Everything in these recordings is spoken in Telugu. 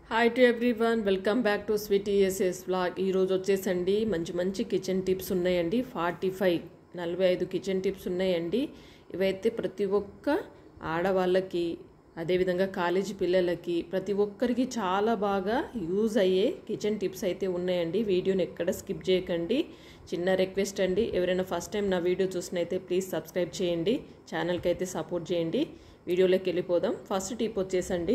hi to everyone welcome back to sweet ESS vlog ఈరోజు వచ్చేసండి మంచి మంచి కిచెన్ టిప్స్ ఉన్నాయండి ఫార్టీ ఫైవ్ నలభై ఐదు కిచెన్ టిప్స్ ఉన్నాయండి ఇవైతే ప్రతి ఒక్క ఆడవాళ్ళకి అదేవిధంగా కాలేజీ పిల్లలకి ప్రతి ఒక్కరికి చాలా బాగా యూజ్ అయ్యే కిచెన్ టిప్స్ అయితే ఉన్నాయండి వీడియోని ఎక్కడ స్కిప్ చేయకండి చిన్న రిక్వెస్ట్ అండి ఎవరైనా ఫస్ట్ టైం నా వీడియో చూసినైతే ప్లీజ్ సబ్స్క్రైబ్ చేయండి ఛానల్కి అయితే సపోర్ట్ చేయండి వీడియోలోకి వెళ్ళిపోదాం ఫస్ట్ టిప్ వచ్చేసండి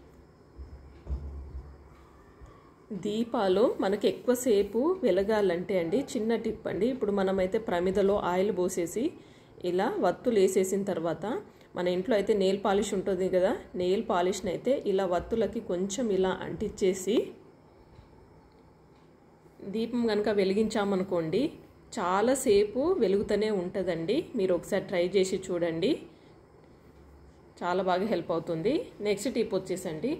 దీపాలు మనకి ఎక్కువసేపు వెలగాలంటే అండి చిన్న టిప్ అండి ఇప్పుడు మనమైతే ప్రమిదలో ఆయిల్ పోసేసి ఇలా వత్తులు వేసేసిన తర్వాత మన ఇంట్లో అయితే నెయిల్ పాలిష్ ఉంటుంది కదా నెయిల్ పాలిష్ని అయితే ఇలా వత్తులకి కొంచెం ఇలా అంటించేసి దీపం కనుక వెలిగించామనుకోండి చాలాసేపు వెలుగుతూనే ఉంటుందండి మీరు ఒకసారి ట్రై చేసి చూడండి చాలా బాగా హెల్ప్ అవుతుంది నెక్స్ట్ టిప్ వచ్చేసండి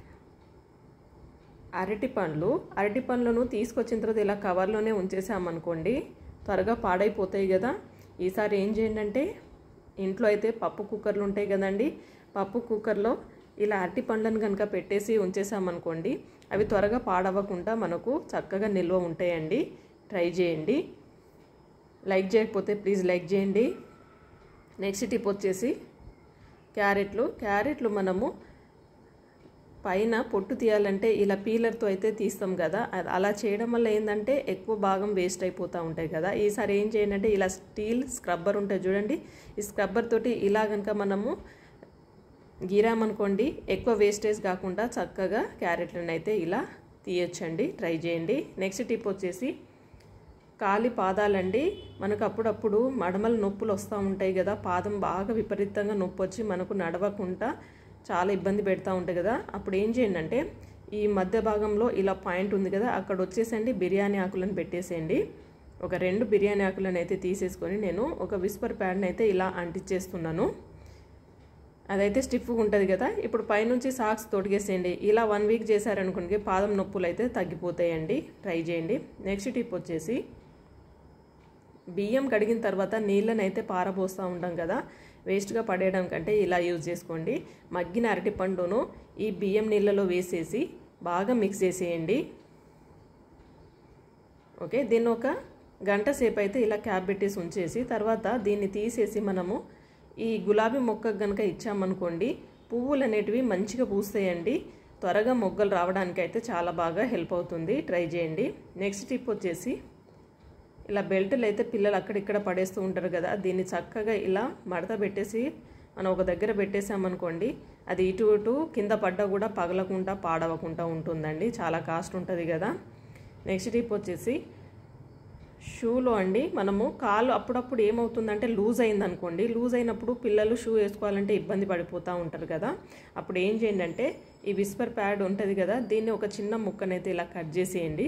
అరటి పండ్లు అరటి పండ్లను తీసుకొచ్చిన తర్వాత ఇలా కవర్లోనే ఉంచేసామనుకోండి త్వరగా పాడైపోతాయి కదా ఈసారి ఏం చేయండి అంటే ఇంట్లో అయితే పప్పు కుక్కర్లు ఉంటాయి కదండి పప్పు కుక్కర్లో ఇలా అరటి పండ్లను కనుక పెట్టేసి ఉంచేసామనుకోండి అవి త్వరగా పాడవకుండా మనకు చక్కగా నిల్వ ఉంటాయండి ట్రై చేయండి లైక్ చేయకపోతే ప్లీజ్ లైక్ చేయండి నెక్స్ట్ టిప్ వచ్చేసి క్యారెట్లు క్యారెట్లు మనము పైన పొట్టు తీయాలంటే ఇలా పీలర్తో అయితే తీస్తాం కదా అలా చేయడం వల్ల ఏంటంటే ఎక్కువ భాగం వేస్ట్ అయిపోతూ ఉంటాయి కదా ఈసారి ఏం చేయండి అంటే ఇలా స్టీల్ స్క్రబ్బర్ ఉంటుంది చూడండి ఈ స్క్రబ్బర్ తోటి ఇలా కనుక మనము గీరామనుకోండి ఎక్కువ వేస్టేజ్ కాకుండా చక్కగా క్యారెట్లను అయితే ఇలా తీయొచ్చండి ట్రై చేయండి నెక్స్ట్ టిప్ వచ్చేసి కాలి పాదాలండి మనకు అప్పుడప్పుడు మడమల నొప్పులు వస్తూ ఉంటాయి కదా పాదం బాగా విపరీతంగా నొప్పి వచ్చి మనకు నడవకుండా చాలా ఇబ్బంది పెడతా ఉంటాయి కదా అప్పుడు ఏం చేయండి అంటే ఈ మధ్య భాగంలో ఇలా పాయింట్ ఉంది కదా అక్కడ వచ్చేసండి బిర్యానీ ఆకులను పెట్టేసేయండి ఒక రెండు బిర్యానీ ఆకులను అయితే తీసేసుకొని నేను ఒక విస్పర్ ప్యాడ్ని అయితే ఇలా అంటించేస్తున్నాను అదైతే స్టిఫ్గా ఉంటుంది కదా ఇప్పుడు పైనుంచి సాక్స్ తొడిగేసేయండి ఇలా వన్ వీక్ చేశారనుకోండి పాదం నొప్పులు అయితే తగ్గిపోతాయండి ట్రై చేయండి నెక్స్ట్ టిప్ వచ్చేసి బియ్యం కడిగిన తర్వాత నీళ్ళని అయితే పారబోస్తూ ఉంటాం కదా వేస్ట్గా పడేయడం కంటే ఇలా యూజ్ చేసుకోండి మగ్గిన అరటి పండును ఈ బియ్యం నీళ్ళలో వేసేసి బాగా మిక్స్ చేసేయండి ఓకే దీన్ని ఒక గంట సేపు అయితే ఇలా క్యాప్ పెట్టేసి ఉంచేసి తర్వాత దీన్ని తీసేసి మనము ఈ గులాబీ మొక్కకు కనుక ఇచ్చామనుకోండి పువ్వులు అనేటివి మంచిగా పూస్తాయండి త్వరగా మొగ్గలు రావడానికి అయితే చాలా బాగా హెల్ప్ అవుతుంది ట్రై చేయండి నెక్స్ట్ టిప్ వచ్చేసి ఇలా బెల్టులు అయితే పిల్లలు అక్కడిక్కడ పడేస్తూ ఉంటారు కదా దీన్ని చక్కగా ఇలా మడత పెట్టేసి మనం ఒక దగ్గర పెట్టేసామనుకోండి అది ఇటు ఇటు కింద పడ్డా కూడా పగలకుండా పాడవకుండా ఉంటుందండి చాలా కాస్ట్ ఉంటుంది కదా నెక్స్ట్ టిప్ వచ్చేసి షూలో అండి మనము కాలు అప్పుడప్పుడు ఏమవుతుందంటే లూజ్ అయింది అనుకోండి లూజ్ అయినప్పుడు పిల్లలు షూ వేసుకోవాలంటే ఇబ్బంది పడిపోతూ ఉంటారు కదా అప్పుడు ఏం చేయండి అంటే ఈ విస్పర్ ప్యాడ్ ఉంటుంది కదా దీన్ని ఒక చిన్న ముక్కనైతే ఇలా కట్ చేసేయండి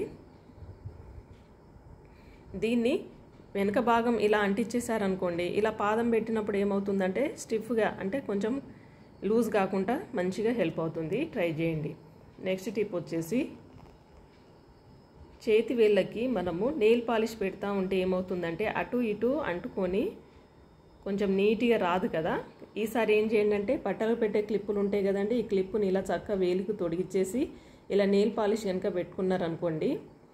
దీన్ని వెనక భాగం ఇలా అంటించేసారనుకోండి ఇలా పాదం పెట్టినప్పుడు ఏమవుతుందంటే స్టిఫ్గా అంటే కొంచెం లూజ్ కాకుండా మంచిగా హెల్ప్ అవుతుంది ట్రై చేయండి నెక్స్ట్ టిప్ వచ్చేసి చేతి వేళ్ళకి మనము నెయిల్ పాలిష్ పెడతా ఉంటే ఏమవుతుందంటే అటు ఇటు అంటుకొని కొంచెం నీట్గా రాదు కదా ఈసారి ఏం చేయండి అంటే బట్టలు పెట్టే క్లిప్పులు ఉంటాయి కదండి ఈ క్లిప్పుని ఇలా చక్కగా వేలికి తొడిగిచ్చేసి ఇలా నెయిల్ పాలిష్ కనుక పెట్టుకున్నారనుకోండి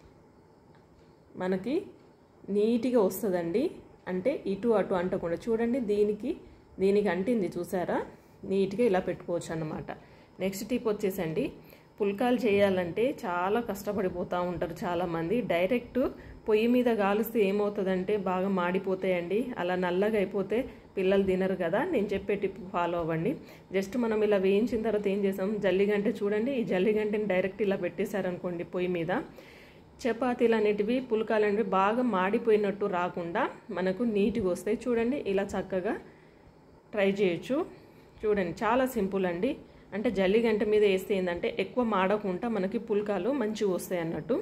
మనకి నీట్గా వస్తుందండి అంటే ఇటు అటు అంటకుండా చూడండి దీనికి దీనికి అంటింది చూసారా నీట్గా ఇలా పెట్టుకోవచ్చు అన్నమాట నెక్స్ట్ టిప్ వచ్చేసండి పుల్కాలు చేయాలంటే చాలా కష్టపడిపోతూ ఉంటారు చాలామంది డైరెక్ట్ పొయ్యి మీద కాలుస్తే ఏమవుతుందంటే బాగా మాడిపోతాయండి అలా నల్లగా అయిపోతే పిల్లలు తినరు కదా నేను చెప్పే టిప్ ఫాలో అవ్వండి జస్ట్ మనం ఇలా వేయించిన తర్వాత ఏం చేసాం జల్లిగంటే చూడండి ఈ జల్లిగంటని డైరెక్ట్ ఇలా పెట్టేశారనుకోండి పొయ్యి మీద చపాతీలు అనేటివి పుల్కాలు అనేవి బాగా మాడిపోయినట్టు రాకుండా మనకు నీట్గా వస్తాయి చూడండి ఇలా చక్కగా ట్రై చేయొచ్చు చూడండి చాలా సింపుల్ అండి అంటే జల్లి గంట మీద వేస్తే ఏంటంటే ఎక్కువ మాడకుండా మనకి పుల్కాలు మంచిగా వస్తాయి అన్నట్టు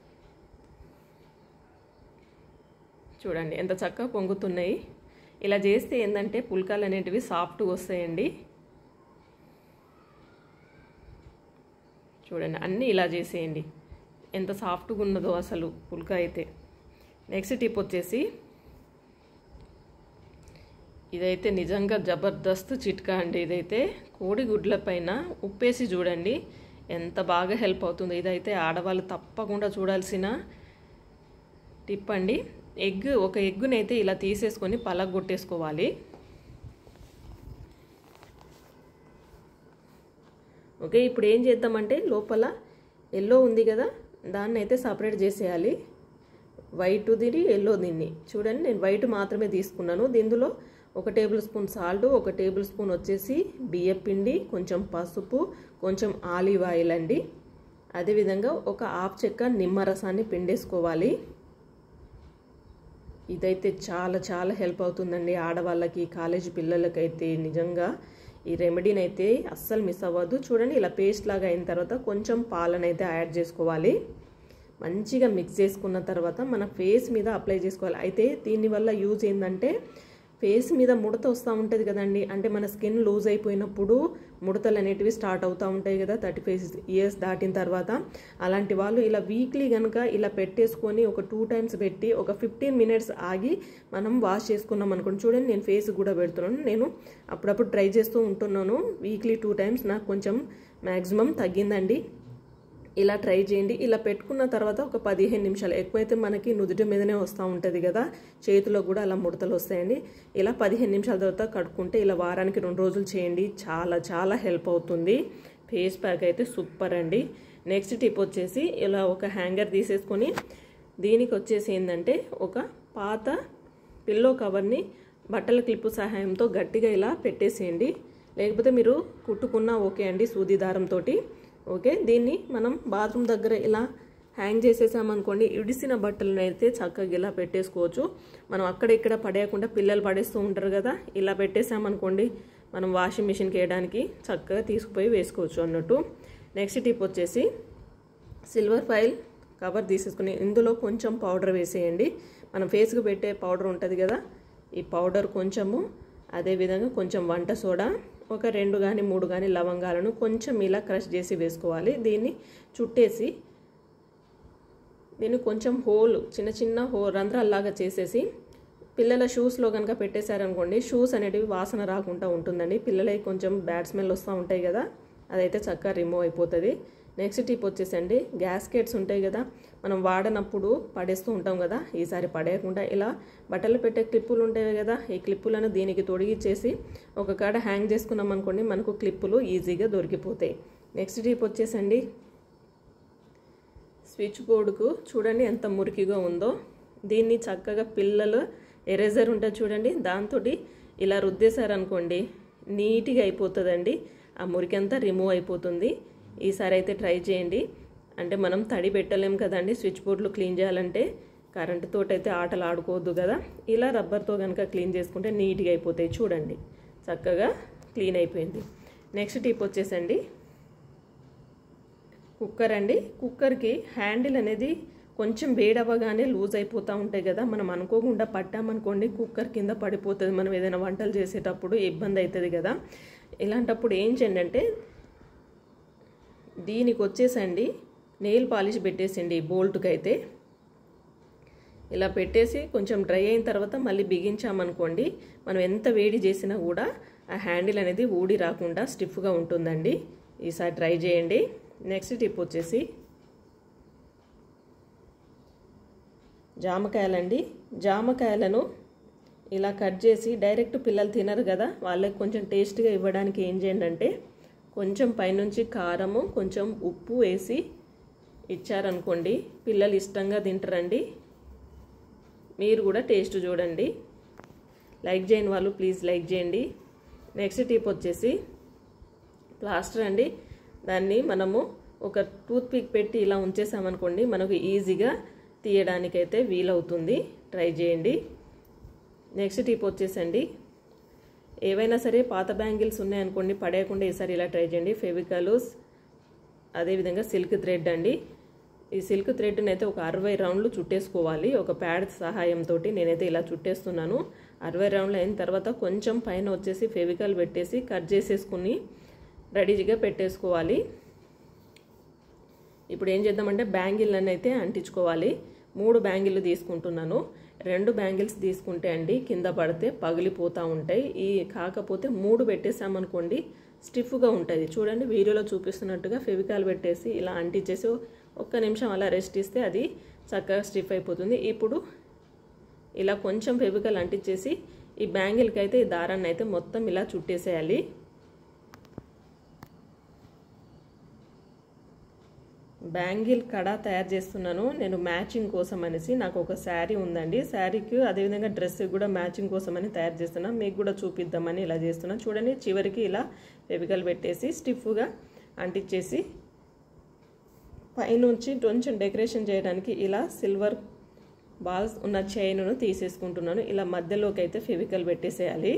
చూడండి ఎంత చక్కగా పొంగుతున్నాయి ఇలా చేస్తే ఏంటంటే పుల్కాలు అనేటివి సాఫ్ట్గా వస్తాయండి చూడండి అన్నీ ఇలా చేసేయండి ఎంత సాఫ్ట్గా ఉన్నదో అసలు పుల్కా అయితే నెక్స్ట్ టిప్ వచ్చేసి ఇదైతే నిజంగా జబర్దస్త్ చిట్కా అండి ఇదైతే కోడి గుడ్ల పైన ఉప్పేసి చూడండి ఎంత బాగా హెల్ప్ అవుతుంది ఇదైతే ఆడవాళ్ళు తప్పకుండా చూడాల్సిన టిప్ అండి ఎగ్ ఒక ఎగ్గునైతే ఇలా తీసేసుకొని పలగొట్టేసుకోవాలి ఓకే ఇప్పుడు ఏం చేద్దామంటే లోపల ఎల్లో ఉంది కదా దాన్ని అయితే సపరేట్ చేసేయాలి వైట్ దీన్ని ఎల్లో దీన్ని చూడండి నేను వైట్ మాత్రమే తీసుకున్నాను దీనిలో ఒక టేబుల్ స్పూన్ సాల్ట్ ఒక టేబుల్ స్పూన్ వచ్చేసి బియ్యం పిండి కొంచెం పసుపు కొంచెం ఆలివ్ ఆయిల్ అండి అదేవిధంగా ఒక హాఫ్ చెక్క నిమ్మరసాన్ని పిండేసుకోవాలి ఇదైతే చాలా చాలా హెల్ప్ అవుతుందండి ఆడవాళ్ళకి కాలేజీ పిల్లలకైతే నిజంగా ఈ రెమెడీని అయితే అస్సలు మిస్ అవ్వద్దు చూడండి ఇలా పేస్ట్ లాగా అయిన తర్వాత కొంచెం పాలనైతే యాడ్ చేసుకోవాలి మంచిగా మిక్స్ చేసుకున్న తర్వాత మన ఫేస్ మీద అప్లై చేసుకోవాలి అయితే దీనివల్ల యూజ్ ఏంటంటే ఫేస్ మీద ముడత వస్తూ ఉంటుంది కదండి అంటే మన స్కిన్ లూజ్ అయిపోయినప్పుడు ముడతలు అనేటివి స్టార్ట్ అవుతూ ఉంటాయి కదా థర్టీ ఫైవ్ ఇయర్స్ దాటిన తర్వాత అలాంటి వాళ్ళు ఇలా వీక్లీ కనుక ఇలా పెట్టేసుకొని ఒక టూ టైమ్స్ పెట్టి ఒక ఫిఫ్టీన్ మినిట్స్ ఆగి మనం వాష్ చేసుకున్నాం అనుకోండి చూడండి నేను ఫేస్ కూడా పెడుతున్నాను నేను అప్పుడప్పుడు ట్రై చేస్తూ ఉంటున్నాను వీక్లీ టూ టైమ్స్ నాకు కొంచెం మ్యాక్సిమం తగ్గిందండి ఇలా ట్రై చేయండి ఇలా పెట్టుకున్న తర్వాత ఒక పదిహేను నిమిషాలు ఎక్కువైతే మనకి నుదుటి మీదనే వస్తూ ఉంటుంది కదా చేతిలో కూడా అలా ముడతలు వస్తాయండి ఇలా పదిహేను నిమిషాల తర్వాత కడుక్కుంటే ఇలా వారానికి రెండు రోజులు చేయండి చాలా చాలా హెల్ప్ అవుతుంది ఫేస్ ప్యాక్ అయితే సూపర్ అండి నెక్స్ట్ టిప్ వచ్చేసి ఇలా ఒక హ్యాంగర్ తీసేసుకొని దీనికి వచ్చేసి ఏంటంటే ఒక పాత పిల్లో కవర్ని బట్టల క్లిప్పు సహాయంతో గట్టిగా ఇలా పెట్టేసేయండి లేకపోతే మీరు కుట్టుకున్నా ఓకే అండి సూది దారంతో ఓకే దీన్ని మనం బాత్రూమ్ దగ్గర ఇలా హ్యాంగ్ చేసేసామనుకోండి ఇడిసిన బట్టలను అయితే చక్కగా ఇలా పెట్టేసుకోవచ్చు మనం అక్కడ ఇక్కడ పడేయకుండా పిల్లలు పడేస్తూ ఉంటారు కదా ఇలా పెట్టేసామనుకోండి మనం వాషింగ్ మిషన్కి వేయడానికి చక్కగా తీసుకుపోయి వేసుకోవచ్చు అన్నట్టు నెక్స్ట్ టిప్ వచ్చేసి సిల్వర్ ఫైల్ కవర్ తీసేసుకుని ఇందులో కొంచెం పౌడర్ వేసేయండి మనం ఫేస్కి పెట్టే పౌడర్ ఉంటుంది కదా ఈ పౌడర్ కొంచెము అదేవిధంగా కొంచెం వంట సోడా ఒక రెండు కానీ మూడు కానీ లవంగాలను కొంచెం ఇలా క్రష్ చేసి వేసుకోవాలి దీన్ని చుట్టేసి దీన్ని కొంచెం హోల్ చిన్న చిన్న హో రంధ్రాల్లాగా చేసేసి పిల్లల షూస్లో కనుక పెట్టేశారనుకోండి షూస్ అనేటివి వాసన రాకుండా ఉంటుందండి పిల్లలకి కొంచెం బ్యాడ్ స్మెల్ వస్తూ ఉంటాయి కదా అదైతే చక్కగా రిమూవ్ అయిపోతుంది నెక్స్ట్ టిప్ వచ్చేసండి గ్యాస్కెట్స్ ఉంటాయి కదా మనం వాడనప్పుడు పడేస్తూ ఉంటాం కదా ఈసారి పడేయకుండా ఇలా బట్టలు పెట్టే క్లిప్పులు ఉంటాయి కదా ఈ క్లిప్పులను దీనికి తొడిగిచ్చేసి ఒక కాడ హ్యాంగ్ చేసుకున్నాం అనుకోండి మనకు క్లిప్పులు ఈజీగా దొరికిపోతాయి నెక్స్ట్ టిప్ వచ్చేసండి స్విచ్ బోర్డుకు చూడండి ఎంత మురికిగా ఉందో దీన్ని చక్కగా పిల్లలు ఎరేజర్ ఉంటుంది చూడండి దాంతో ఇలా రుద్దేశారనుకోండి నీట్గా అయిపోతుందండి ఆ మురికి అంతా రిమూవ్ అయిపోతుంది ఈసారి అయితే ట్రై చేయండి అంటే మనం తడి పెట్టలేం కదండి స్విచ్ బోర్డులు క్లీన్ చేయాలంటే కరెంటుతో అయితే ఆటలు ఆడుకోవద్దు కదా ఇలా రబ్బర్తో కనుక క్లీన్ చేసుకుంటే నీట్గా అయిపోతాయి చూడండి చక్కగా క్లీన్ అయిపోయింది నెక్స్ట్ టిప్ వచ్చేసండి కుక్కర్ అండి కుక్కర్కి హ్యాండిల్ అనేది కొంచెం వేడవ్వగానే లూజ్ అయిపోతూ ఉంటాయి కదా మనం అనుకోకుండా పట్టామనుకోండి కుక్కర్ కింద పడిపోతుంది మనం ఏదైనా వంటలు చేసేటప్పుడు ఇబ్బంది అవుతుంది కదా ఇలాంటప్పుడు ఏం చేయండి అంటే దీనికి వచ్చేసండి నెయిల్ పాలిష్ పెట్టేసండి బోల్ట్కి అయితే ఇలా పెట్టేసి కొంచెం డ్రై అయిన తర్వాత మళ్ళీ బిగించామనుకోండి మనం ఎంత వేడి చేసినా కూడా ఆ హ్యాండిల్ అనేది ఊడి రాకుండా స్టిఫ్గా ఉంటుందండి ఈసారి ట్రై చేయండి నెక్స్ట్ టిప్ వచ్చేసి జామకాయలండి జామకాయలను ఇలా కట్ చేసి డైరెక్ట్ పిల్లలు తినరు కదా వాళ్ళకి కొంచెం టేస్ట్గా ఇవ్వడానికి ఏం చేయండి అంటే కొంచెం పైనుంచి కారము కొంచెం ఉప్పు వేసి ఇచ్చారనుకోండి పిల్లలు ఇష్టంగా తింటారండి మీరు కూడా టేస్ట్ చూడండి లైక్ చేయని వాళ్ళు ప్లీజ్ లైక్ చేయండి నెక్స్ట్ టిప్ వచ్చేసి ప్లాస్టర్ అండి దాన్ని మనము ఒక టూత్ పిక్ పెట్టి ఇలా ఉంచేసామనుకోండి మనకు ఈజీగా తీయడానికైతే వీలవుతుంది ట్రై చేయండి నెక్స్ట్ టిప్ వచ్చేసండి ఏవైనా సరే పాత బ్యాంగిల్స్ ఉన్నాయనుకోండి పడేయకుండా ఈసారి ఇలా ట్రై చేయండి ఫెవికల్స్ అదేవిధంగా సిల్క్ థ్రెడ్ అండి ఈ సిల్క్ థ్రెడ్ని అయితే ఒక అరవై రౌండ్లు చుట్టేసుకోవాలి ఒక ప్యాడ్ సహాయంతో నేనైతే ఇలా చుట్టేస్తున్నాను అరవై రౌండ్లు అయిన తర్వాత కొంచెం పైన వచ్చేసి ఫెవికల్ పెట్టేసి కట్ చేసేసుకుని రెడీగా పెట్టేసుకోవాలి ఇప్పుడు ఏం చేద్దామంటే బ్యాంగిల్ని అయితే అంటించుకోవాలి మూడు బ్యాంగిల్ తీసుకుంటున్నాను రెండు బ్యాంగిల్స్ తీసుకుంటే అండి కింద పడితే పగిలిపోతూ ఉంటాయి ఈ కాకపోతే మూడు పెట్టేసామనుకోండి స్టిఫ్గా ఉంటుంది చూడండి వీడియోలో చూపిస్తున్నట్టుగా ఫెవికాల్ పెట్టేసి ఇలా అంటించేసి ఒక్క నిమిషం అలా రెస్ట్ ఇస్తే అది చక్కగా స్టిఫ్ అయిపోతుంది ఇప్పుడు ఇలా కొంచెం ఫెవికల్ అంటించేసి ఈ బ్యాంగిల్కి అయితే ఈ దారాన్ని అయితే మొత్తం ఇలా చుట్టేసేయాలి బ్యాంగిల్ కడ తయారు చేస్తున్నాను నేను మ్యాచింగ్ కోసం అనేసి నాకు ఒక శారీ ఉందండి శారీకి అదేవిధంగా డ్రెస్ కూడా మ్యాచింగ్ కోసం అని తయారు చేస్తున్నాను మీకు కూడా చూపిద్దామని ఇలా చేస్తున్నాను చూడండి చివరికి ఇలా ఫెవికల్ పెట్టేసి స్టిఫ్గా అంటించేసి పైనుంచి కొంచెం డెకరేషన్ చేయడానికి ఇలా సిల్వర్ బాల్స్ ఉన్న చైన్ను తీసేసుకుంటున్నాను ఇలా మధ్యలోకి అయితే ఫెవికల్ పెట్టేసేయాలి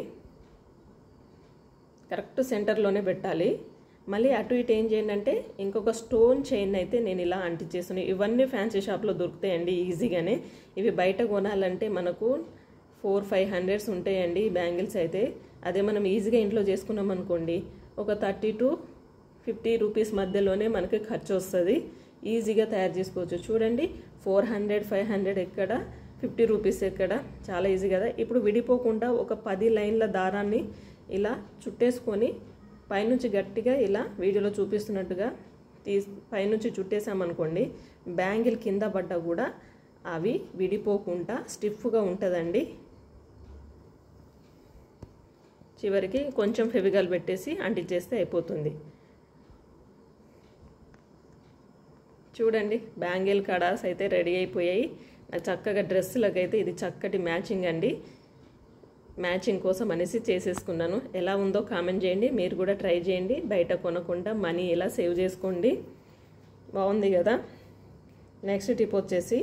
కరెక్ట్ సెంటర్లోనే పెట్టాలి మళ్ళీ అటు ఇటు ఏం చేయండి అంటే ఇంకొక స్టోన్ చైన్ అయితే నేను ఇలా అంటించేస్తున్నాను ఇవన్నీ ఫ్యాన్సీ షాప్లో దొరుకుతాయండి ఈజీగానే ఇవి బయట కొనాలంటే మనకు ఫోర్ ఫైవ్ హండ్రెడ్స్ ఉంటాయండి ఈ బ్యాంగిల్స్ అయితే అదే మనం ఈజీగా ఇంట్లో చేసుకున్నాం అనుకోండి ఒక థర్టీ టు ఫిఫ్టీ రూపీస్ మధ్యలోనే మనకి ఖర్చు వస్తుంది ఈజీగా తయారు చేసుకోవచ్చు చూడండి ఫోర్ హండ్రెడ్ ఫైవ్ హండ్రెడ్ ఎక్కడ ఫిఫ్టీ రూపీస్ ఎక్కడ చాలా ఈజీ కదా ఇప్పుడు విడిపోకుండా ఒక పది లైన్ల దారాన్ని ఇలా చుట్టేసుకొని పైనుంచి గట్టిగా ఇలా వీడియోలో చూపిస్తున్నట్టుగా తీ పైనుంచి చుట్టేసామనుకోండి బ్యాంగిల్ కింద పడ్డా కూడా అవి విడిపోకుండా స్టిఫ్గా ఉంటుందండి చివరికి కొంచెం ఫెవిగాల్ పెట్టేసి అంటించేస్తే అయిపోతుంది చూడండి బ్యాంగిల్ కడాస్ అయితే రెడీ అయిపోయాయి నాకు చక్కగా డ్రెస్సులకు అయితే ఇది చక్కటి మ్యాచింగ్ అండి మ్యాచింగ్ కోసం అనేసి చేసేసుకున్నాను ఎలా ఉందో కామెంట్ చేయండి మీరు కూడా ట్రై చేయండి బయట కొనకుండా మనీ ఎలా సేవ్ చేసుకోండి బాగుంది కదా నెక్స్ట్ టిప్ వచ్చేసి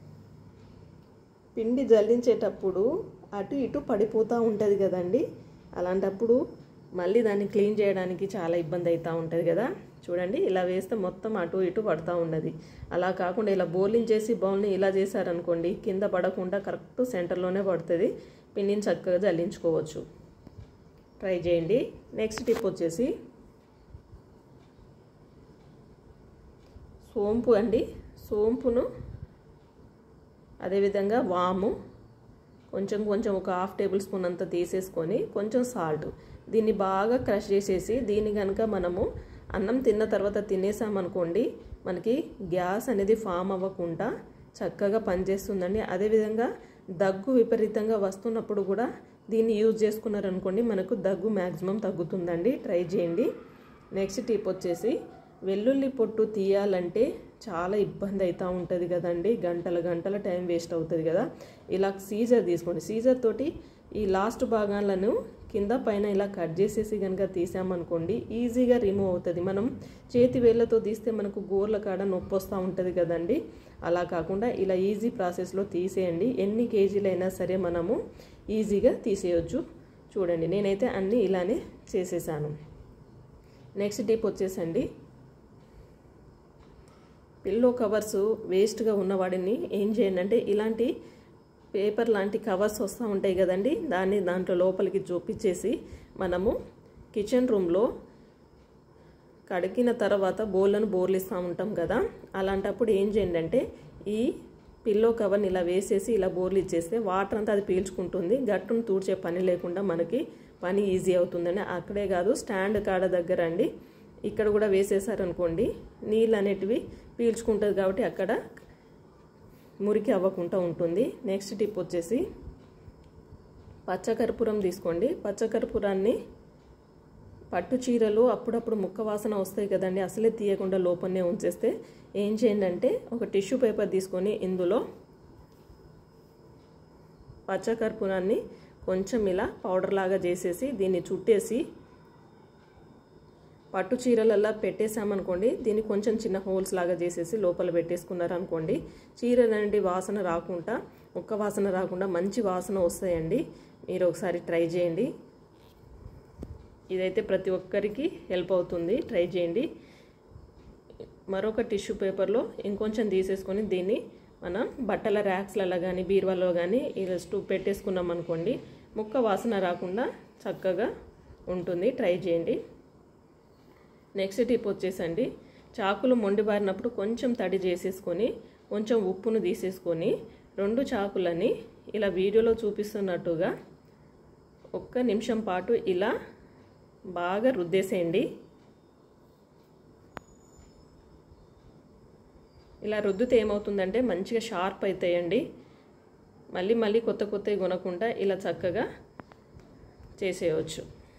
పిండి జల్లించేటప్పుడు అటు ఇటు పడిపోతూ ఉంటుంది కదండి అలాంటప్పుడు మళ్ళీ దాన్ని క్లీన్ చేయడానికి చాలా ఇబ్బంది అవుతూ ఉంటుంది కదా చూడండి ఇలా వేస్తే మొత్తం అటు ఇటు పడుతూ ఉన్నది అలా కాకుండా ఇలా బౌలింగ్ చేసి బౌల్ని ఇలా చేశారనుకోండి కింద పడకుండా కరెక్ట్ సెంటర్లోనే పడుతుంది పిండిని చక్కగా జల్లించుకోవచ్చు ట్రై చేయండి నెక్స్ట్ టిప్ వచ్చేసి సోంపు అండి సోంపును అదేవిధంగా వాము కొంచెం కొంచెం ఒక హాఫ్ టేబుల్ స్పూన్ అంతా తీసేసుకొని కొంచెం సాల్ట్ దీన్ని బాగా క్రష్ చేసేసి దీన్ని కనుక మనము అన్నం తిన్న తర్వాత తినేసామనుకోండి మనకి గ్యాస్ అనేది ఫామ్ అవ్వకుండా చక్కగా పనిచేస్తుందండి అదేవిధంగా దగ్గు విపరీతంగా వస్తున్నప్పుడు కూడా దీన్ని యూజ్ చేసుకున్నారనుకోండి మనకు దగ్గు మ్యాక్సిమం తగ్గుతుందండి ట్రై చేయండి నెక్స్ట్ టిప్ వచ్చేసి వెల్లుల్లి పొట్టు తీయాలంటే చాలా ఇబ్బంది అవుతూ ఉంటుంది కదండి గంటల గంటల టైం వేస్ట్ అవుతుంది కదా ఇలా సీజర్ తీసుకోండి సీజర్ తోటి ఈ లాస్ట్ భాగాలను కింద పైన ఇలా కట్ చేసేసి కనుక తీసామనుకోండి ఈజీగా రిమూవ్ అవుతుంది మనం చేతి వేళ్ళతో తీస్తే మనకు గోర్ల కాడ నొప్పి వస్తూ ఉంటుంది కదండి అలా కాకుండా ఇలా ఈజీ ప్రాసెస్లో తీసేయండి ఎన్ని కేజీలైనా సరే మనము ఈజీగా తీసేయొచ్చు చూడండి నేనైతే అన్నీ ఇలానే చేసేసాను నెక్స్ట్ టిప్ వచ్చేసండి పిల్లో కవర్స్ వేస్ట్గా ఉన్న వాడిని ఏం చేయండి అంటే ఇలాంటి పేపర్ లాంటి కవర్స్ వస్తూ ఉంటాయి కదండి దాన్ని దాంట్లో లోపలికి చూపించేసి మనము కిచెన్ రూమ్లో కడిగిన తర్వాత బోర్లను బోర్లిస్తూ ఉంటాం కదా అలాంటప్పుడు ఏం చేయండి అంటే ఈ పిల్లో కవర్ని ఇలా వేసేసి ఇలా బోర్లు ఇచ్చేస్తే వాటర్ అంతా అది పీల్చుకుంటుంది గట్టును తూడ్చే పని లేకుండా మనకి పని ఈజీ అవుతుందని అక్కడే కాదు స్టాండ్ కాడ దగ్గర అండి ఇక్కడ కూడా వేసేసారనుకోండి నీళ్ళు అనేటివి పీల్చుకుంటుంది కాబట్టి అక్కడ మురికి అవ్వకుండా ఉంటుంది నెక్స్ట్ టిప్ వచ్చేసి పచ్చకర్పూరం తీసుకోండి పచ్చకర్పూరాన్ని పట్టు చీరలు అప్పుడప్పుడు ముక్క వాసన వస్తాయి కదండి అసలే తీయకుండా లోపలనే ఉంచేస్తే ఏం చేయండి అంటే ఒక టిష్యూ పేపర్ తీసుకొని ఇందులో పచ్చకర్పూరాన్ని కొంచెం ఇలా పౌడర్ లాగా చేసేసి దీన్ని చుట్టేసి పట్టు చీరలల్లా పెట్టేసామనుకోండి దీన్ని కొంచెం చిన్న హోల్స్ లాగా చేసేసి లోపల పెట్టేసుకున్నారనుకోండి చీర అనేది వాసన రాకుండా ఒక్క వాసన రాకుండా మంచి వాసన వస్తాయండి మీరు ఒకసారి ట్రై చేయండి ఇదైతే ప్రతి ఒక్కరికి హెల్ప్ అవుతుంది ట్రై చేయండి మరొక టిష్యూ పేపర్లో ఇంకొంచెం తీసేసుకొని దీన్ని మనం బట్టల ర్యాక్స్లలో కానీ బీరువాలో కానీ ఇలా స్టూ పెట్టేసుకున్నాం అనుకోండి ముక్క వాసన రాకుండా చక్కగా ఉంటుంది ట్రై చేయండి నెక్స్ట్ టిప్ వచ్చేసండి చాకులు మొండిబారినప్పుడు కొంచెం తడి చేసేసుకొని కొంచెం ఉప్పును తీసేసుకొని రెండు చాకులని ఇలా వీడియోలో చూపిస్తున్నట్టుగా ఒక్క నిమిషం పాటు ఇలా బాగా రుద్దేసేయండి ఇలా రుద్దితే ఏమవుతుందంటే మంచిగా షార్ప్ అవుతాయండి మళ్ళీ మళ్ళీ కొత్త కొత్తవి కొనకుండా ఇలా చక్కగా చేసేయవచ్చు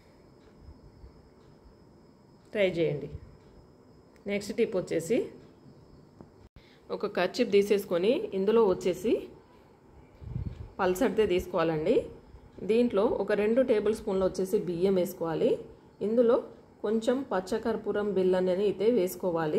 ట్రై చేయండి నెక్స్ట్ టిప్ వచ్చేసి ఒక కర్చిప్ తీసేసుకొని ఇందులో వచ్చేసి పల్సడితే తీసుకోవాలండి దీంట్లో ఒక రెండు టేబుల్ స్పూన్లు వచ్చేసి బియ్యం వేసుకోవాలి ఇందులో కొంచెం పచ్చకర్పూరం బిల్లని అయితే వేసుకోవాలి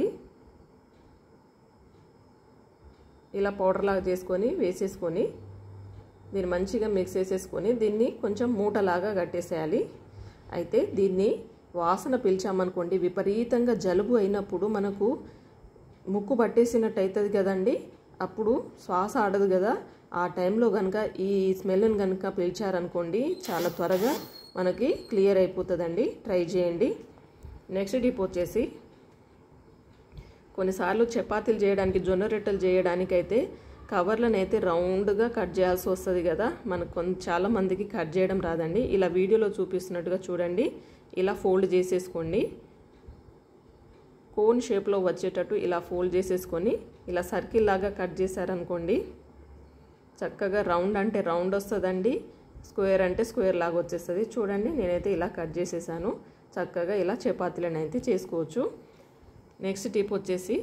ఇలా పౌడర్ లాగా చేసుకొని వేసేసుకొని దీన్ని మంచిగా మిక్స్ చేసేసుకొని దీన్ని కొంచెం మూటలాగా కట్టేసేయాలి అయితే దీన్ని వాసన పిలిచామనుకోండి విపరీతంగా జలుబు అయినప్పుడు మనకు ముక్కు పట్టేసినట్టు అవుతుంది కదండి అప్పుడు శ్వాస ఆడదు కదా ఆ టైంలో కనుక ఈ స్మెల్ని కనుక పిలిచారనుకోండి చాలా త్వరగా మనకి క్లియర్ అయిపోతుందండి ట్రై చేయండి నెక్స్ట్ డిప్ వచ్చేసి కొన్నిసార్లు చపాతీలు చేయడానికి జొన్న రొట్టెలు చేయడానికి అయితే కవర్లను అయితే రౌండ్గా కట్ చేయాల్సి వస్తుంది కదా మనకు కొంత చాలా మందికి కట్ చేయడం రాదండి ఇలా వీడియోలో చూపిస్తున్నట్టుగా చూడండి ఇలా ఫోల్డ్ చేసేసుకోండి కోన్ షేప్లో వచ్చేటట్టు ఇలా ఫోల్డ్ చేసేసుకొని ఇలా సర్కిల్ లాగా కట్ చేశారనుకోండి చక్కగా రౌండ్ అంటే రౌండ్ వస్తుందండి స్క్వేర్ అంటే స్క్వేర్ లాగా వచ్చేస్తుంది చూడండి నేనైతే ఇలా కట్ చేసేసాను చక్కగా ఇలా చపాతీలను అయితే చేసుకోవచ్చు నెక్స్ట్ టిప్ వచ్చేసి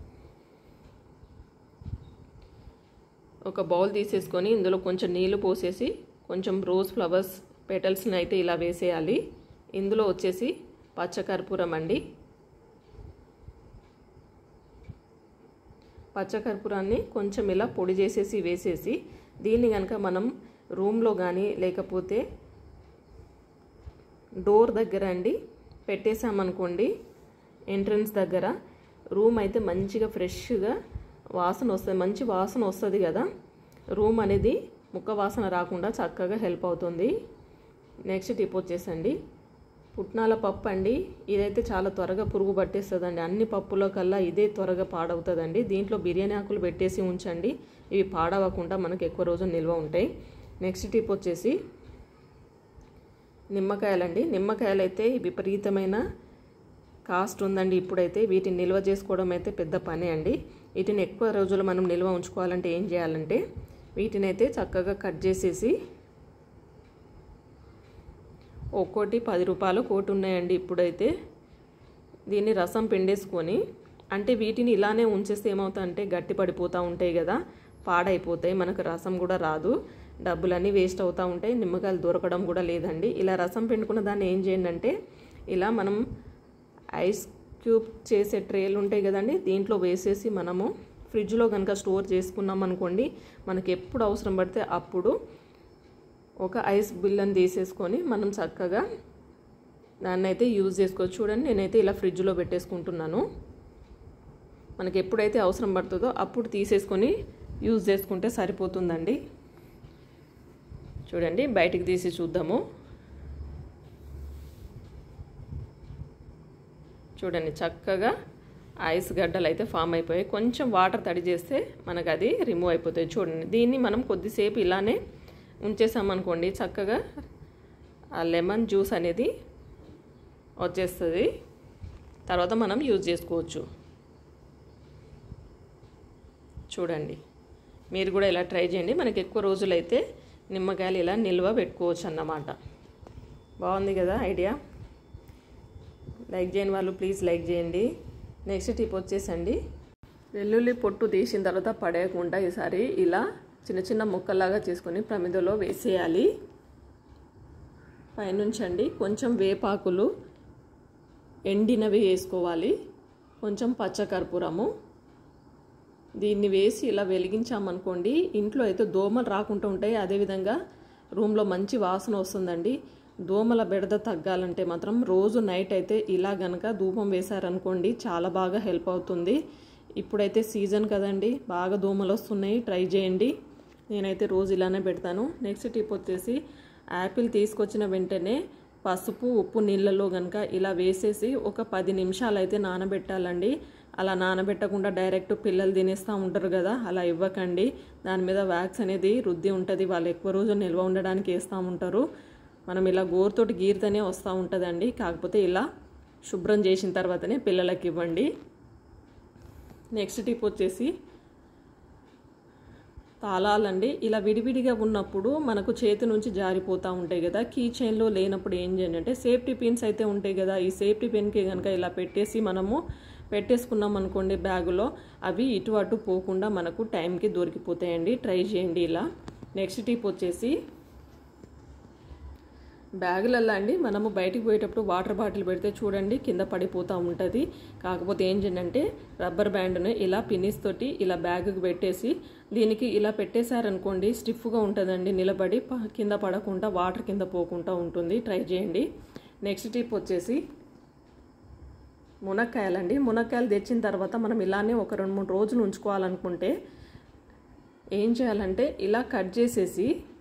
ఒక బౌల్ తీసేసుకొని ఇందులో కొంచెం నీళ్లు పోసేసి కొంచెం రోజ్ ఫ్లవర్స్ పెటల్స్ని అయితే ఇలా వేసేయాలి ఇందులో వచ్చేసి పచ్చకర్పూరం అండి పచ్చకర్పూరాన్ని కొంచెం ఇలా పొడి చేసేసి వేసేసి దీన్ని కనుక మనం రూమ్లో కానీ లేకపోతే డోర్ దగ్గర అండి పెట్టేసామనుకోండి ఎంట్రన్స్ దగ్గర రూమ్ అయితే మంచిగా ఫ్రెష్గా వాసన వస్తుంది మంచి వాసన వస్తుంది కదా రూమ్ అనేది ముక్క వాసన రాకుండా చక్కగా హెల్ప్ అవుతుంది నెక్స్ట్ టిప్ వచ్చేసండి పుట్నాల పప్పు అండి ఇదైతే చాలా త్వరగా పురుగు పట్టేస్తుందండి అన్ని పప్పులో కల్లా ఇదే త్వరగా పాడవుతుందండి దీంట్లో బిర్యానీ ఆకులు పెట్టేసి ఉంచండి ఇవి పాడవకుండా మనకు ఎక్కువ రోజులు నిల్వ ఉంటాయి నెక్స్ట్ టిప్ వచ్చేసి నిమ్మకాయలండి నిమ్మకాయలు అయితే విపరీతమైన కాస్ట్ ఉందండి ఇప్పుడైతే వీటిని నిల్వ చేసుకోవడం అయితే పెద్ద పనే అండి వీటిని ఎక్కువ రోజులు మనం నిల్వ ఉంచుకోవాలంటే ఏం చేయాలంటే వీటిని అయితే చక్కగా కట్ చేసేసి ఒక్కోటి పది రూపాయలు కోటి ఉన్నాయండి ఇప్పుడైతే దీన్ని రసం పిండేసుకొని అంటే వీటిని ఇలానే ఉంచేస్తే ఏమవుతాయంటే గట్టి పడిపోతూ ఉంటాయి కదా పాడైపోతాయి మనకు రసం కూడా రాదు డబ్బులన్నీ వేస్ట్ అవుతూ ఉంటాయి నిమ్మకాయలు దొరకడం కూడా లేదండి ఇలా రసం పిండుకున్న దాన్ని ఏం చేయండి అంటే ఇలా మనం ఐస్ క్యూబ్ చేసే ట్రేలు ఉంటాయి కదండి దీంట్లో వేసేసి మనము ఫ్రిడ్జ్లో కనుక స్టోర్ చేసుకున్నాం అనుకోండి మనకి ఎప్పుడు అవసరం పడితే అప్పుడు ఒక ఐస్ బిల్లని తీసేసుకొని మనం చక్కగా దాన్ని అయితే యూజ్ చేసుకోవచ్చు చూడండి నేనైతే ఇలా ఫ్రిడ్జ్లో పెట్టేసుకుంటున్నాను మనకి ఎప్పుడైతే అవసరం పడుతుందో అప్పుడు తీసేసుకొని యూజ్ చేసుకుంటే సరిపోతుందండి చూడండి బయటికి తీసి చూద్దాము చూడండి చక్కగా ఐస్ గడ్డలు అయితే ఫామ్ అయిపోయాయి కొంచెం వాటర్ తడి చేస్తే మనకు అది రిమూవ్ అయిపోతాయి చూడండి దీన్ని మనం కొద్దిసేపు ఇలానే ఉంచేసామనుకోండి చక్కగా ఆ లెమన్ జ్యూస్ అనేది వచ్చేస్తుంది తర్వాత మనం యూజ్ చేసుకోవచ్చు చూడండి మీరు కూడా ఇలా ట్రై చేయండి మనకి ఎక్కువ రోజులైతే నిమ్మకాయలు ఇలా నిల్వ పెట్టుకోవచ్చు అన్నమాట బాగుంది కదా ఐడియా లైక్ చేయని వాళ్ళు ప్లీజ్ లైక్ చేయండి నెక్స్ట్ టిప్ వచ్చేసండి వెల్లుల్లి పొట్టు తీసిన తర్వాత పడేయకుండా ఈసారి ఇలా చిన్న చిన్న ముక్కల్లాగా చేసుకొని ప్రమిదలో వేసేయాలి పైనుంచండి కొంచెం వేపాకులు ఎండినవి వేసుకోవాలి కొంచెం పచ్చకర్పూరము దీన్ని వేసి ఇలా వెలిగించామనుకోండి ఇంట్లో అయితే దోమలు రాకుండా ఉంటాయి అదేవిధంగా రూమ్లో మంచి వాసన వస్తుందండి దోమల బెడద తగ్గాలంటే మాత్రం రోజు నైట్ అయితే ఇలా గనక ధూపం వేశారనుకోండి చాలా బాగా హెల్ప్ అవుతుంది ఇప్పుడైతే సీజన్ కదండి బాగా దోమలు వస్తున్నాయి ట్రై చేయండి నేనైతే రోజు ఇలానే పెడతాను నెక్స్ట్ టిప్ వచ్చేసి యాపిల్ తీసుకొచ్చిన వెంటనే పసుపు ఉప్పు నీళ్ళలో కనుక ఇలా వేసేసి ఒక పది నిమిషాలు అయితే నానబెట్టాలండి అలా నానబెట్టకుండా డైరెక్ట్ పిల్లలు తినేస్తూ ఉంటారు కదా అలా ఇవ్వకండి దాని మీద వ్యాక్స్ అనేది రుద్ది ఉంటుంది వాళ్ళు ఎక్కువ రోజు నిల్వ ఉండడానికి వేస్తూ ఉంటారు మనం ఇలా గోరుతోటి గీరితేనే వస్తూ ఉంటుందండి కాకపోతే ఇలా శుభ్రం చేసిన తర్వాతనే పిల్లలకి ఇవ్వండి నెక్స్ట్ టిప్ వచ్చేసి తాళాలండి ఇలా విడివిడిగా ఉన్నప్పుడు మనకు చేతి నుంచి జారిపోతూ ఉంటాయి కదా కీ చైన్లో లేనప్పుడు ఏం చేయండి అంటే సేఫ్టీ పిన్స్ అయితే ఉంటాయి కదా ఈ సేఫ్టీ పిన్కి కనుక ఇలా పెట్టేసి మనము పెట్టేసుకున్నాం అనుకోండి బ్యాగులో అవి ఇటు అటు పోకుండా మనకు టైంకి దొరికిపోతాయండి ట్రై చేయండి ఇలా నెక్స్ట్ టిప్ వచ్చేసి బ్యాగులల్లో అండి మనము బయటికి పోయేటప్పుడు వాటర్ బాటిల్ పెడితే చూడండి కింద పడిపోతూ ఉంటుంది కాకపోతే ఏం చేయండి అంటే రబ్బర్ బ్యాండ్ను ఇలా పిన్నిస్ తోటి ఇలా బ్యాగుకి పెట్టేసి దీనికి ఇలా పెట్టేశారనుకోండి స్టిఫ్గా ఉంటుందండి నిలబడి కింద పడకుండా వాటర్ కింద పోకుండా ఉంటుంది ట్రై చేయండి నెక్స్ట్ టిప్ వచ్చేసి మునక్కాయలండి మునక్కాయలు తెచ్చిన తర్వాత మనం ఇలానే ఒక రెండు మూడు రోజులు ఉంచుకోవాలనుకుంటే ఏం చేయాలంటే ఇలా కట్ చేసేసి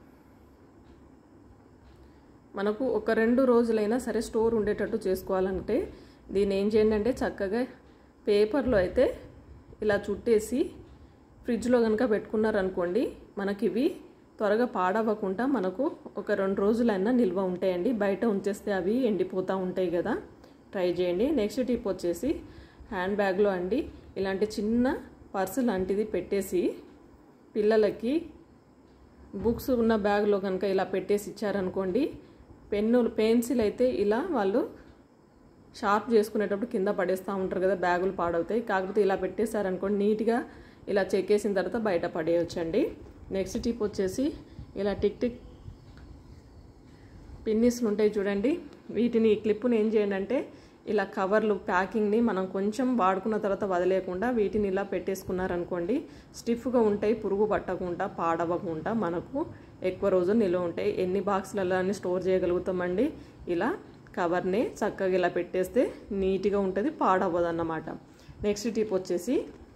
మనకు ఒక రెండు రోజులైనా సరే స్టోర్ ఉండేటట్టు చేసుకోవాలంటే దీన్ని ఏం చేయండి అంటే చక్కగా పేపర్లో అయితే ఇలా చుట్టేసి ఫ్రిడ్జ్లో కనుక పెట్టుకున్నారనుకోండి మనకి ఇవి త్వరగా పాడవ్వకుండా మనకు ఒక రెండు రోజులైనా నిల్వ ఉంటాయండి బయట ఉంచేస్తే అవి ఎండిపోతూ ఉంటాయి కదా ట్రై చేయండి నెక్స్ట్ టిప్ వచ్చేసి హ్యాండ్ బ్యాగ్లో అండి ఇలాంటి చిన్న పర్సు లాంటిది పెట్టేసి పిల్లలకి బుక్స్ ఉన్న బ్యాగ్లో కనుక ఇలా పెట్టేసి ఇచ్చారనుకోండి పెన్ను పెన్సిల్ అయితే ఇలా వాళ్ళు షార్ప్ చేసుకునేటప్పుడు కింద పడేస్తూ ఉంటారు కదా బ్యాగులు పాడవుతాయి కాకపోతే ఇలా పెట్టేశారనుకోండి నీట్గా ఇలా చెక్కేసిన తర్వాత బయట పడేయచ్చండి నెక్స్ట్ టిప్ వచ్చేసి ఇలా టిక్ టిక్ పిన్నిస్లు ఉంటాయి చూడండి వీటిని ఈ క్లిప్పుని ఏం చేయండి అంటే ఇలా కవర్లు ప్యాకింగ్ని మనం కొంచెం వాడుకున్న తర్వాత వదిలేకుండా వీటిని ఇలా పెట్టేసుకున్నారనుకోండి స్టిఫ్గా ఉంటాయి పురుగు పట్టకుండా పాడవకుండా మనకు ఎక్కువ రోజులు నిల్వ ఉంటాయి ఎన్ని బాక్స్లలో అన్ని స్టోర్ చేయగలుగుతామండి ఇలా కవర్ని చక్కగా ఇలా పెట్టేస్తే నీట్గా ఉంటుంది పాడవ్వదు అన్నమాట నెక్స్ట్ టిప్ వచ్చేసి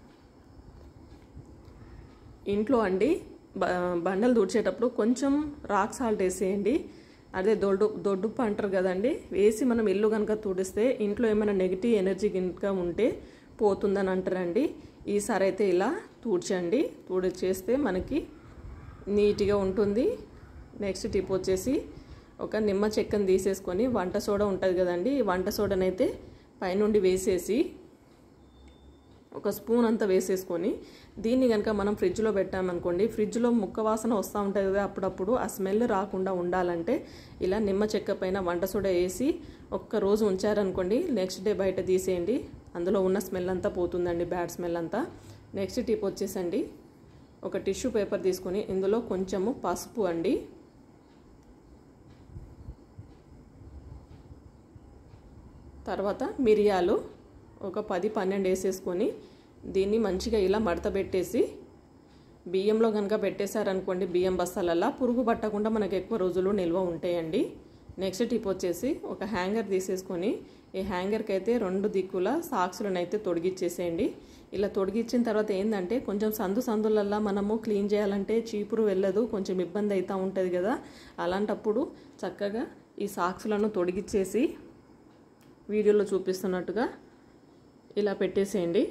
ఇంట్లో అండి బండలు తుడిచేటప్పుడు కొంచెం రాక్ సాల్ట్ వేసేయండి అదే దొడ్డు దొడ్డుప్పు అంటారు కదండి వేసి మనం ఇల్లు కనుక తుడిస్తే ఇంట్లో ఏమైనా నెగిటివ్ ఎనర్జీ కనుక ఉంటే పోతుందని అంటారండి ఈసారి అయితే ఇలా తూడ్చండి చేస్తే మనకి నీట్గా ఉంటుంది నెక్స్ట్ టిప్ వచ్చేసి ఒక నిమ్మ చెక్కను తీసేసుకొని వంట సోడా ఉంటుంది కదండి ఈ వంట సోడానైతే పైనుండి వేసేసి ఒక స్పూన్ అంతా వేసేసుకొని దీన్ని కనుక మనం ఫ్రిడ్జ్లో పెట్టామనుకోండి ఫ్రిడ్జ్లో ముక్క వాసన వస్తూ ఉంటుంది కదా అప్పుడప్పుడు ఆ స్మెల్ రాకుండా ఉండాలంటే ఇలా నిమ్మ చెక్క పైన వంట సోడా వేసి ఒక్క రోజు ఉంచారనుకోండి నెక్స్ట్ డే బయట తీసేయండి అందులో ఉన్న స్మెల్ అంతా పోతుందండి బ్యాడ్ స్మెల్ అంతా నెక్స్ట్ టిప్ వచ్చేసండి ఒక టిష్యూ పేపర్ తీసుకొని ఇందులో కొంచెము పసుపు అండి తర్వాత మిరియాలు ఒక పది పన్నెండు వేసేసుకొని దీన్ని మంచిగా ఇలా మడత పెట్టేసి బియ్యంలో కనుక పెట్టేశారనుకోండి బియ్యం బస్తాలల్లా పురుగు పట్టకుండా మనకు ఎక్కువ రోజులు నిల్వ ఉంటాయండి నెక్స్ట్ టిప్ వచ్చేసి ఒక హ్యాంగర్ తీసేసుకొని ఈ హ్యాంగర్కి అయితే రెండు దిక్కుల సాక్సులను అయితే తొడిగిచ్చేసేయండి ఇలా తొడిగిచ్చిన తర్వాత ఏంటంటే కొంచెం సందు సందులల్లా మనము క్లీన్ చేయాలంటే చీపురు వెళ్ళదు కొంచెం ఇబ్బంది అవుతూ ఉంటుంది కదా అలాంటప్పుడు చక్కగా ఈ సాక్సులను తొడిగిచ్చేసి వీడియోలో చూపిస్తున్నట్టుగా ఇలా పెట్టేసేయండి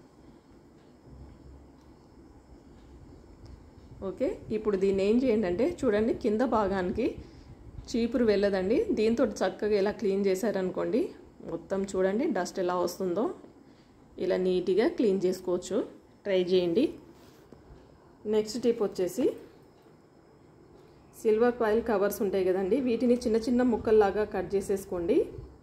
ఓకే ఇప్పుడు దీన్ని ఏం చేయండి అంటే చూడండి కింద భాగానికి చీపురు వెళ్ళదండి దీంతో చక్కగా ఇలా క్లీన్ చేశారనుకోండి మొత్తం చూడండి డస్ట్ ఎలా వస్తుందో ఇలా నీట్గా క్లీన్ చేసుకోవచ్చు ట్రై చేయండి నెక్స్ట్ టిప్ వచ్చేసి సిల్వర్ ఫాయిల్ కవర్స్ ఉంటాయి కదండి వీటిని చిన్న చిన్న ముక్కల్లాగా కట్ చేసేసుకోండి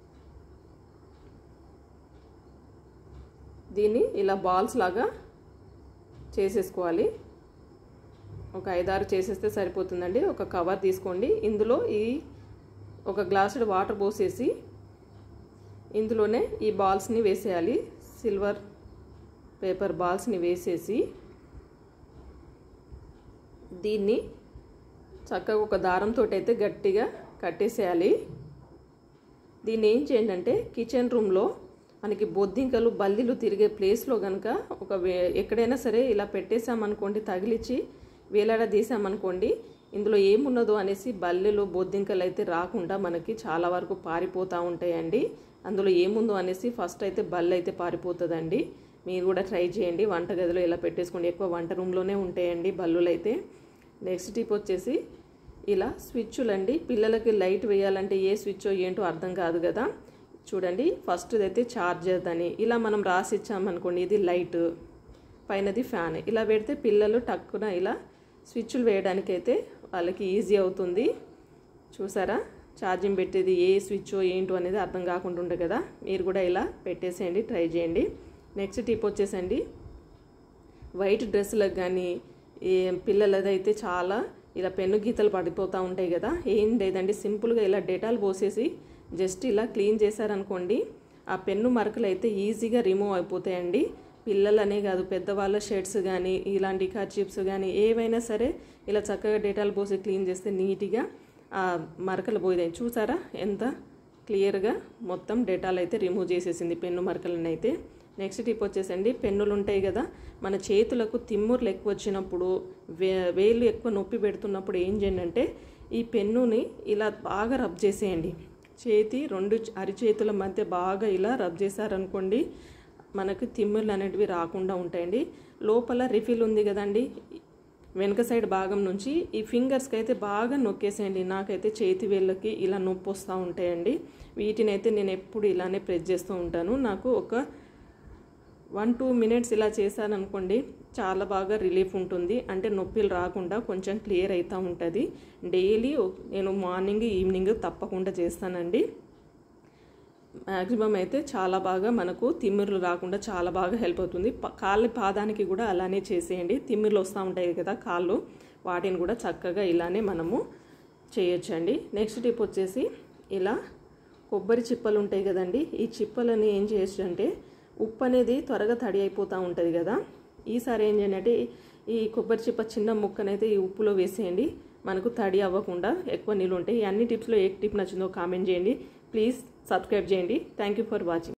దీన్ని ఇలా బాల్స్ లాగా చేసేసుకోవాలి ఒక ఐదారు చేసేస్తే సరిపోతుందండి ఒక కవర్ తీసుకోండి ఇందులో ఈ ఒక గ్లాసుడు వాటర్ పోసేసి ఇందులోనే ఈ బాల్స్ని వేసేయాలి సిల్వర్ పేపర్ బాల్స్ని వేసేసి దీన్ని చక్కగా ఒక దారంతో అయితే గట్టిగా కట్టేసేయాలి దీన్ని ఏం చేయండి అంటే కిచెన్ రూమ్లో మనకి బొద్దింకలు బల్లిలు తిరిగే ప్లేస్లో కనుక ఒక ఎక్కడైనా సరే ఇలా పెట్టేసామనుకోండి తగిలిచ్చి వేలాడదీసామనుకోండి ఇందులో ఏమున్నదో అనేసి బల్లెలు బొద్దింకలు అయితే రాకుండా మనకి చాలా వరకు పారిపోతూ ఉంటాయండి అందులో ఏముందో అనేసి ఫస్ట్ అయితే బల్లి అయితే పారిపోతుందండి మీరు కూడా ట్రై చేయండి వంటగదిలో ఇలా పెట్టేసుకోండి ఎక్కువ వంట రూమ్లోనే ఉంటాయండి బల్లులు అయితే నెక్స్ట్ టిప్ వచ్చేసి ఇలా స్విచ్చులండి పిల్లలకి లైట్ వేయాలంటే ఏ స్విచ్చో ఏంటో అర్థం కాదు కదా చూడండి ఫస్ట్ అయితే చార్జర్ అని ఇలా మనం రాసి ఇచ్చామనుకోండి ఇది లైట్ పైనది ఫ్యాన్ ఇలా పెడితే పిల్లలు టక్కున ఇలా స్విచ్లు వేయడానికైతే వాళ్ళకి ఈజీ అవుతుంది చూసారా ఛార్జింగ్ పెట్టేది ఏ స్విచ్చో ఏంటో అనేది అర్థం కాకుండా ఉండే కదా మీరు కూడా ఇలా పెట్టేసేయండి ట్రై చేయండి నెక్స్ట్ టిప్ వచ్చేసండి వైట్ డ్రెస్సులకు కానీ ఏ పిల్లలదైతే చాలా ఇలా పెన్ను గీతలు పడిపోతూ ఉంటాయి కదా ఏం లేదండి సింపుల్గా ఇలా డెటాల్ పోసేసి జస్ట్ ఇలా క్లీన్ చేశారనుకోండి ఆ పెన్ను మరకలు అయితే ఈజీగా రిమూవ్ అయిపోతాయండి పిల్లలనే కాదు పెద్దవాళ్ళ షర్ట్స్ కానీ ఇలాంటి కర్చిప్స్ కానీ ఏవైనా సరే ఇలా చక్కగా డెటాల్ పోసి క్లీన్ చేస్తే నీట్గా ఆ మరకలు పోయినాయి చూసారా ఎంత క్లియర్గా మొత్తం డెటాల్ అయితే రిమూవ్ చేసేసింది పెన్ను మరకలను అయితే నెక్స్ట్ టిప్ వచ్చేసండి పెన్నులు ఉంటాయి కదా మన చేతులకు తిమ్ముర్లు ఎక్కువ వచ్చినప్పుడు వే వేలు ఎక్కువ నొప్పి పెడుతున్నప్పుడు ఏం చేయండి అంటే ఈ పెన్నుని ఇలా బాగా రబ్ చేసేయండి చేతి రెండు అరిచేతుల మధ్య బాగా ఇలా రబ్ చేశారనుకోండి మనకు తిమ్ముర్లు అనేటివి రాకుండా ఉంటాయండి లోపల రిఫిల్ ఉంది కదండి వెనక సైడ్ భాగం నుంచి ఈ ఫింగర్స్కి అయితే బాగా నొక్కేసేయండి నాకైతే చేతి వేళ్ళకి ఇలా నొప్పి వస్తూ ఉంటాయండి వీటిని అయితే నేను ఎప్పుడు ఇలానే ప్రెస్ చేస్తూ ఉంటాను నాకు ఒక వన్ టూ మినిట్స్ ఇలా చేశాననుకోండి చాలా బాగా రిలీఫ్ ఉంటుంది అంటే నొప్పిలు రాకుండా కొంచెం క్లియర్ అవుతూ ఉంటుంది డైలీ నేను మార్నింగ్ ఈవినింగ్ తప్పకుండా చేస్తానండి మ్యాక్సిమం అయితే చాలా బాగా మనకు తిమ్మిర్లు రాకుండా చాలా బాగా హెల్ప్ అవుతుంది కాళ్ళ పాదానికి కూడా అలానే చేసేయండి తిమ్మిర్లు వస్తూ ఉంటాయి కదా కాళ్ళు వాటిని కూడా చక్కగా ఇలానే మనము చేయొచ్చండి నెక్స్ట్ టిప్ వచ్చేసి ఇలా కొబ్బరి చిప్పలు ఉంటాయి కదండి ఈ చిప్పలని ఏం చేయొచ్చు అంటే ఉప్పు అనేది త్వరగా తడి అయిపోతూ ఉంటుంది కదా ఈసారి ఏం చేయండి అంటే ఈ కొబ్బరి చిప్ప చిన్న ముక్కనైతే ఈ ఉప్పులో వేసేయండి మనకు తడి అవ్వకుండా ఎక్కువ నీళ్ళు ఉంటాయి ఈ అన్ని టిప్స్లో ఏ టిప్ నచ్చిందో కామెంట్ చేయండి ప్లీజ్ సబ్స్క్రైబ్ చేయండి థ్యాంక్ యూ ఫర్ వాచింగ్